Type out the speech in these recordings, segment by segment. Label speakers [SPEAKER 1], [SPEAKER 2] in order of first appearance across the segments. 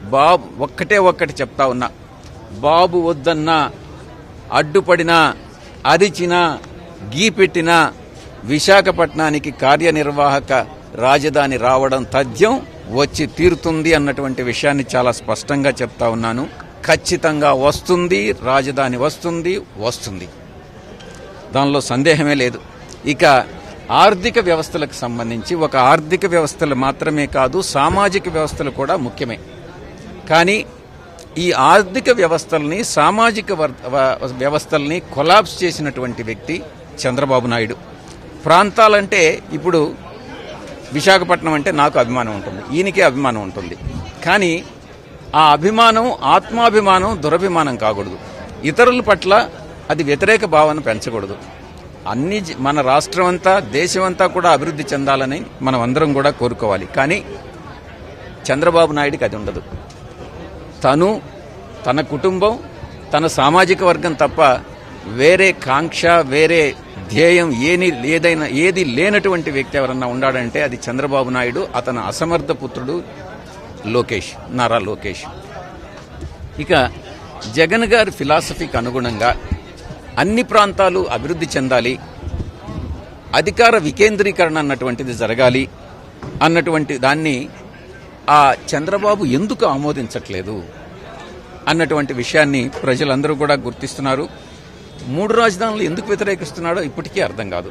[SPEAKER 1] బాబు ఒక్కటే ఒక్కటి చెప్తా ఉన్నా బాబు వద్దన్నా అడ్డుపడినా అరిచినా గీపెట్టినా విశాఖపట్నానికి కార్యనిర్వాహక రాజధాని రావడం తథ్యం వచ్చి తీరుతుంది అన్నటువంటి విషయాన్ని చాలా స్పష్టంగా చెప్తా ఉన్నాను ఖచ్చితంగా వస్తుంది రాజధాని వస్తుంది వస్తుంది దానిలో సందేహమే లేదు ఇక ఆర్థిక వ్యవస్థలకు సంబంధించి ఒక ఆర్థిక వ్యవస్థలు మాత్రమే కాదు సామాజిక వ్యవస్థలు కూడా ముఖ్యమే కానీ ఈ ఆర్థిక వ్యవస్థల్ని సామాజిక వర్- వ- వ్యవస్థల్ని కొలాప్స్ చేసినటువంటి వ్యక్తి చంద్రబాబు నాయుడు ప్రాంతాలంటే ఇప్పుడు విశాఖపట్నం అంటే నాకు అభిమానం ఉంటుంది ఈయనకే అభిమానం ఉంటుంది కానీ ఆ అభిమానం ఆత్మాభిమానం దురభిమానం కాకూడదు ఇతరుల పట్ల అది వ్యతిరేక భావన పెంచకూడదు అన్ని జ- మన రాష్ట్రం అంతా దేశం అంతా కూడా అభివృద్ధి చెందాలని మనం అందరం కూడా కోరుకోవాలి కానీ చంద్రబాబు నాయుడికి అది ఉండదు తను తన కుటుంబం తన సామాజిక వర్గం తప్ప వేరే కాంక్ష వేరే ధ్యేయం ఏని ఏదైనా ఏది లేనటువంటి వ్యక్తి ఎవరన్నా ఉన్నాడంటే అది చంద్రబాబు నాయుడు అతని అసమర్థ పుత్రుడు లోకేష్ నారా లోకేష్ ఇక జగన్ గారి ఫిలాసఫీకి అనుగుణంగా అన్ని ప్రాంతాలు అభివృద్ధి చెందాలి అధికార వికేంద్రీకరణ అన్నటువంటిది జరగాలి అన్నటువంటి దాన్ని ఆ చంద్రబాబు ఎందుకు ఆమోదించట్లేదు అన్నటువంటి విషయాన్ని ప్రజలందరూ కూడా గుర్తిస్తున్నారు మూడు రాజధానులు ఎందుకు వ్యతిరేకిస్తున్నాడో ఇప్పటికీ అర్థం కాదు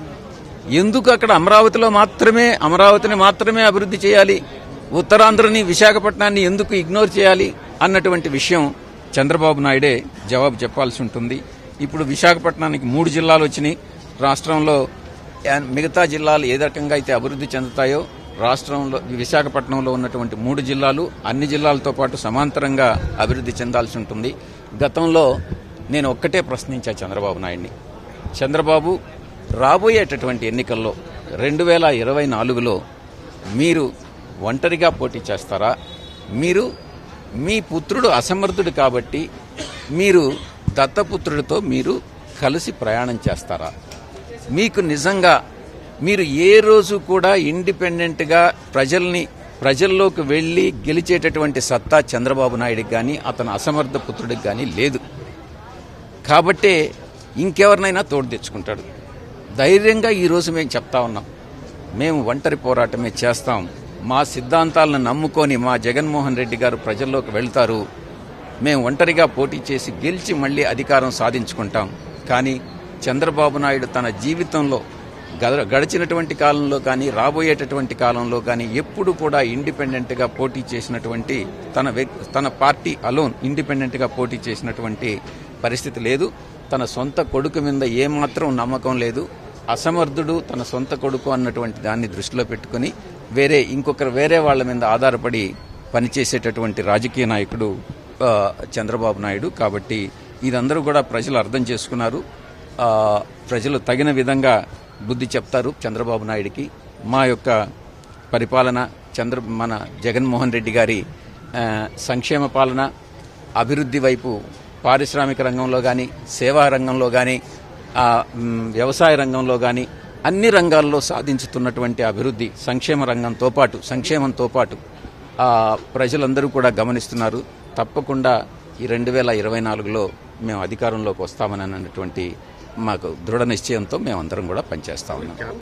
[SPEAKER 1] ఎందుకు అక్కడ అమరావతిలో మాత్రమే అమరావతిని మాత్రమే అభివృద్ధి చేయాలి ఉత్తరాంధ్రని విశాఖపట్నాన్ని ఎందుకు ఇగ్నోర్ చేయాలి అన్నటువంటి విషయం చంద్రబాబు నాయుడే జవాబు చెప్పాల్సి ఉంటుంది ఇప్పుడు విశాఖపట్నానికి మూడు జిల్లాలు వచ్చినాయి రాష్ట్రంలో యా- మిగతా జిల్లాలు ఏ రకంగా అయితే అభివృద్ధి చెందుతాయో రాష్ట్రంలో విశాఖపట్నంలో ఉన్నటువంటి మూడు జిల్లాలు అన్ని జిల్లాలతో పాటు సమాంతరంగా అభివృద్ధి చెందాల్సి ఉంటుంది గతంలో నేను ఒక్కటే ప్రశ్నించా చంద్రబాబు నాయుడిని చంద్రబాబు రాబోయేటటువంటి ఎన్నికల్లో రెండు వేల ఇరవై నాలుగులో మీరు ఒంటరిగా పోటీ చేస్తారా మీరు మీ పుత్రుడు అసమర్థుడు కాబట్టి మీరు దత్తపుత్రుడితో మీరు కలిసి ప్రయాణం చేస్తారా మీకు నిజంగా మీరు ఏ రోజు కూడా ఇండిపెండెంట్గా ప్రజల్ని ప్రజల్లోకి వెళ్ళి గెలిచేటటువంటి సత్తా చంద్రబాబు నాయుడికి కానీ అతని అసమర్థ పుత్రుడికి కానీ లేదు కాబట్టే ఇంకెవరినైనా తోడు తెచ్చుకుంటాడు ధైర్యంగా ఈరోజు మేము చెప్తా ఉన్నాం మేము ఒంటరి పోరాటమే చేస్తాం మా సిద్ధాంతాలను నమ్ముకొని మా జగన్మోహన్ రెడ్డి గారు ప్రజల్లోకి వెళ్తారు మేము ఒంటరిగా పోటీ చేసి గెలిచి మళ్ళీ అధికారం సాధించుకుంటాం కానీ చంద్రబాబు నాయుడు తన జీవితంలో గడ- గడిచినటువంటి కాలంలో కానీ రాబోయేటటువంటి కాలంలో కానీ ఎప్పుడు కూడా ఇండిపెండెంట్గా పోటీ చేసినటువంటి తన వ్యక్- తన పార్టీ అలోన్ ఇండిపెండెంట్గా పోటీ చేసినటువంటి పరిస్థితి లేదు తన సొంత కొడుకు మీద ఏమాత్రం నమ్మకం లేదు అసమర్థుడు తన సొంత కొడుకు అన్నటువంటి దాన్ని దృష్టిలో పెట్టుకుని వేరే ఇంకొకరు వేరే వాళ్ళ మీద ఆధారపడి పనిచేసేటటువంటి రాజకీయ నాయకుడు ఆ, చంద్రబాబు నాయుడు కాబట్టి ఇదందరూ కూడా ప్రజలు అర్థం చేసుకున్నారు ఆ, ప్రజలు తగిన విధంగా బుద్ధి చెప్తారు చంద్రబాబు నాయుడికి మా యొక్క పరిపాలన చంద్ర మన జగన్మోహన్ రెడ్డి గారి ఆ, సంక్షేమ పాలన అభివృద్ధి వైపు పారిశ్రామిక రంగంలో కానీ సేవా రంగంలో కానీ వ్యవసాయ రంగంలో కానీ అన్ని రంగాల్లో సాధించుతున్నటువంటి అభివృద్ధి సంక్షేమ రంగంతో పాటు సంక్షేమంతో పాటు ఆ, ప్రజలందరూ కూడా గమనిస్తున్నారు తప్పకుండా ఈ రెండు వేల ఇరవై నాలుగులో మేము అధికారంలోకి వస్తామని అన్నటువంటి మాకు దృఢ నిశ్చయంతో మేమందరం కూడా పనిచేస్తా ఉన్నాం